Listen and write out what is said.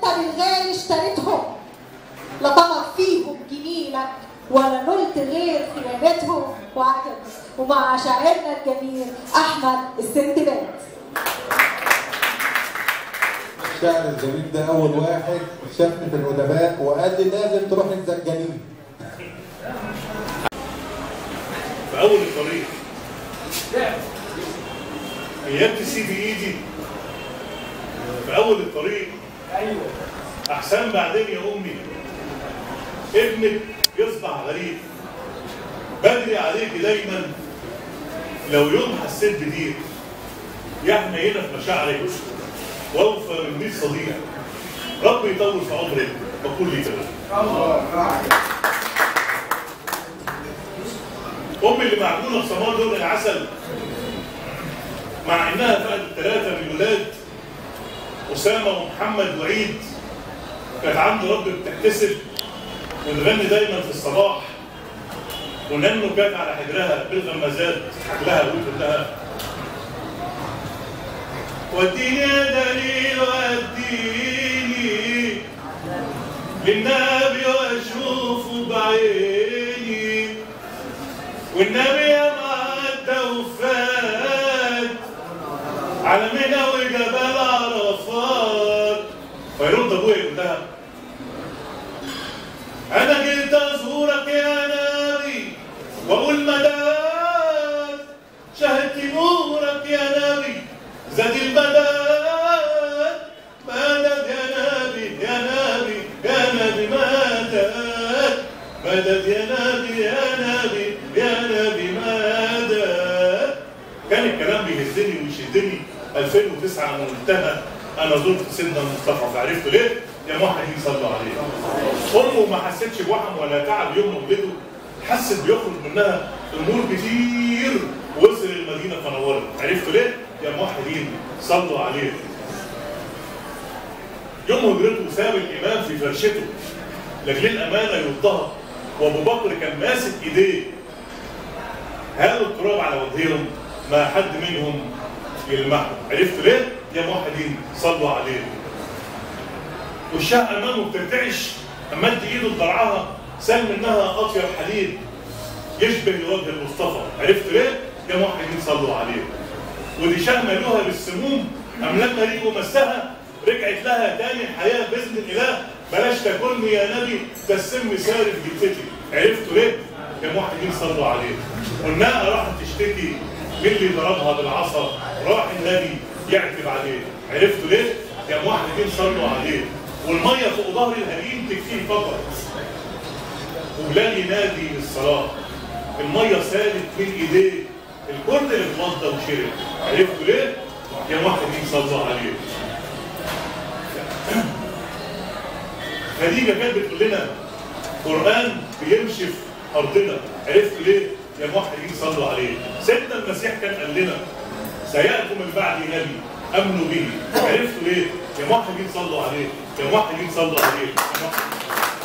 انت بالغالي اشتريتهم لا طمر فيهم جميلك ولا نلت غير خيانتهم وعجب ومع شاعرنا الجميل احمد السنتبات الشاعر الجميل ده اول واحد شافني في الادباء وقال لي لازم تروح الزنجانين في اول الطريق ايام تسيب ايدي في اول الطريق ايوه احسن بعدين يا امي ابنك يصبح غريب بدري عليك دايما لو يوم حسيت بضيق يا حنينه في مشاعرك واوفى من 100 صديق ربي يطول في عمرك وكل لي كده امي اللي معجونه بصمار لون العسل مع انها فقدت ثلاثه من الولاد اسامه ومحمد وعيد كانت عند رب بتحتسب وتغني دايما في الصباح وننو كانت على حجرها بالغمازات تضحك لها وتقول لها وديني يا دليل وديني للنبي واشوفه بعيني والنبي يا معدى وفات على منى وجبال عرفات فيرد ابويا يقول لها انا جيت ازورك يا نبي واقول مداد شهدت نورك يا نبي زاد المداد مدد يا نبي يا نبي يا نبي مدد مدد يا نبي يا نبي يا نبي مدد كان الكلام بيهزني ويشدني 2009 منتهى انا زرت سيدنا المصطفى فعرفت ليه؟ يا موحدين صلوا عليه. امه ما حستش بوحم ولا تعب يوم ولده حست بيخرج منها امور كتير وصل المدينه فنورت، عرفت ليه؟ يا موحدين صلوا عليه. يوم هجرته ساب الامام في فرشته لاجل الامانه يرضها وابو بكر كان ماسك ايديه هالوا التراب على وجههم ما حد منهم يلمحه عرفت ليه؟ يا موحدين صلوا عليه والشاه امامه بترتعش مد ايده لضرعها سال منها اطيب حليب يشبه وجه المصطفى عرفت ليه؟ يا موحدين صلوا عليه ودي شاه مالوها بالسموم ام لما ريقه مسها رجعت لها تاني الحياه باذن الاله بلاش تاكلني يا نبي ده السم سارف جبتتي عرفتوا ليه؟ يا موحدين صلوا عليه والناقه راحت تشتكي من اللي ضربها بالعصا راح النبي يعتب عليه عرفتوا ليه؟ يا موحدين صلوا عليه والميه فوق ظهر الهجين تكفيه فقط وبلال ينادي للصلاه الميه سالت من ايديه الكل اللي اتوضى وشرب عرفتوا ليه؟ يا موحدين صلوا عليه خديجه كانت بتقول لنا قران بيمشي في ارضنا عرفت ليه؟ يا موحدين صلوا عليه سيدنا المسيح كان قال لنا سياتي من بعد نبي امنوا به عرفتوا ليه؟ يا موحدين صلوا عليه يا موحدين صلوا عليه يا موحدين